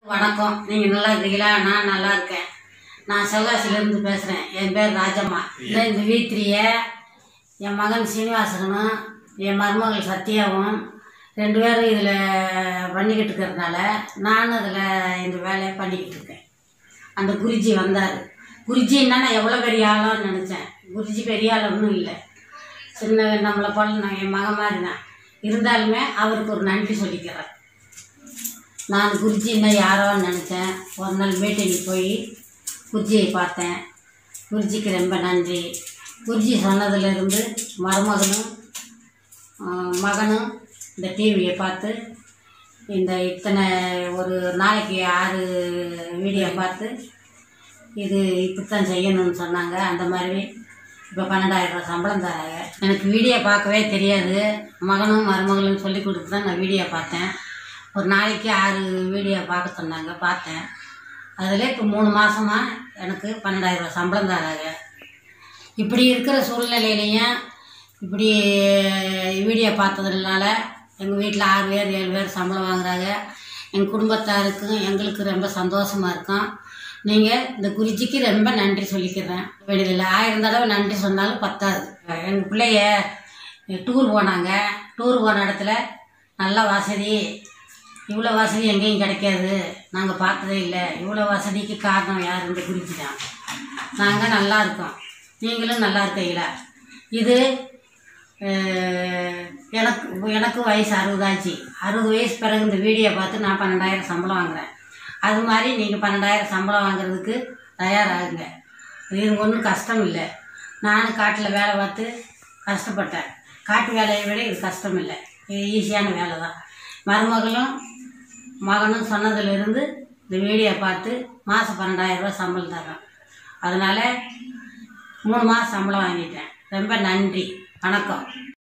வணக்கம் நீங்கள் நல்லா இருக்கீங்களா நான் நல்லா இருக்கேன் நான் சிவகாசிலேருந்து பேசுகிறேன் என் பேர் ராஜம்மா இந்த இந்த வீத்திரியை என் மகன் சீனிவாசனும் என் மருமகள் சத்யாவும் ரெண்டு பேரும் இதில் பண்ணிக்கிட்டு இருக்கிறதுனால நானும் அதில் இந்த வேலையை பண்ணிக்கிட்டு இருக்கேன் அந்த குருஜி வந்தார் குருஜின்னா நான் எவ்வளோ பெரிய ஆளோன்னு நினச்சேன் குருஜி பெரிய ஆள் ஒன்றும் இல்லை சின்ன நம்மளை போல நான் என் மகன் மாதிரி தான் இருந்தாலுமே அவருக்கு ஒரு நன்றி சொல்லிக்கிறேன் நான் குருஜி இன்னும் யாரோன்னு நினச்சேன் ஒரு நாள் மீட்டிங் போய் குருஜியை பார்த்தேன் குருஜிக்கு ரொம்ப நன்றி குருஜி சொன்னதுலேருந்து மருமகனும் ஆஹ், மகனும் இந்த டிவியை பார்த்து இந்த இத்தனை ஒரு நாளைக்கு ஆறு வீடியோ பார்த்து இது இப்படித்தான் செய்யணும்னு சொன்னாங்க அந்த மாதிரி இப்போ பன்னெண்டாயிரம் ரூபாய் சம்பளம் தராங்க எனக்கு வீடியோ பார்க்கவே தெரியாது மகனும் மருமகளும் சொல்லி கொடுத்து தான் நான் வீடியோ பார்த்தேன் ஒரு நாளைக்கு ஆறு வீடியோ பார்க்க சொன்னாங்க பார்த்தேன் அதில் இப்போ மூணு மாதமா எனக்கு பன்னெண்டாயிரம் ரூபாய் சம்பளம் தராங்க இப்படி இருக்கிற சூழ்நிலையிலையும் இப்படி வீடியோ பார்த்ததுனால எங்கள் வீட்டில் ஆறு பேர் ஏழு பேர் சம்பளம் வாங்குறாங்க எங்கள் குடும்பத்தாருக்கும் எங்களுக்கு ரொம்ப சந்தோஷமாக இருக்கும் நீங்கள் இந்த குறிச்சிக்கு ரொம்ப நன்றி சொல்லிக்கிறேன் வெளியில் ஆயிரம் தடவை நன்றி சொன்னாலும் பத்தாது எங்கள் பிள்ளைய டூர் போனாங்க டூர் போன இடத்துல நல்ல வசதி இவ்வளோ வசதி எங்கேயும் கிடைக்காது நாங்கள் பார்த்ததே இல்லை இவ்வளோ வசதிக்கு காரணம் யார் இந்த குறிச்சி தான் நாங்கள் நல்லா இருக்கோம் நீங்களும் நல்லா இருக்கீங்களா இது அஹ், எனக்கு எனக்கு வயசு அறுபதாச்சு அறுபது வயசு பிறகு இந்த வீடியோ பார்த்து நான் பன்னெண்டாயிரம் சம்பளம் வாங்குறேன் அது மாதிரி நீங்கள் பன்னெண்டாயிரம் சம்பளம் வாங்குறதுக்கு தயாராகுங்க இது ஒன்றும் கஷ்டம் இல்லை நானும் காட்டில் வேலை பார்த்து கஷ்டப்பட்டேன் காட்டு வேலையை விட இது கஷ்டம் இல்லை இது ஈஸியான வேலை தான் மருமகளும் மகனும் சொன்னதுலேருந்து இந்த வீடியோ பார்த்து மாதம் பன்னெண்டாயிரம் ரூபாய் சம்பளம் தர்றேன் அதனால் மூணு மாதம் சம்பளம் வாங்கிட்டேன் ரொம்ப நன்றி வணக்கம்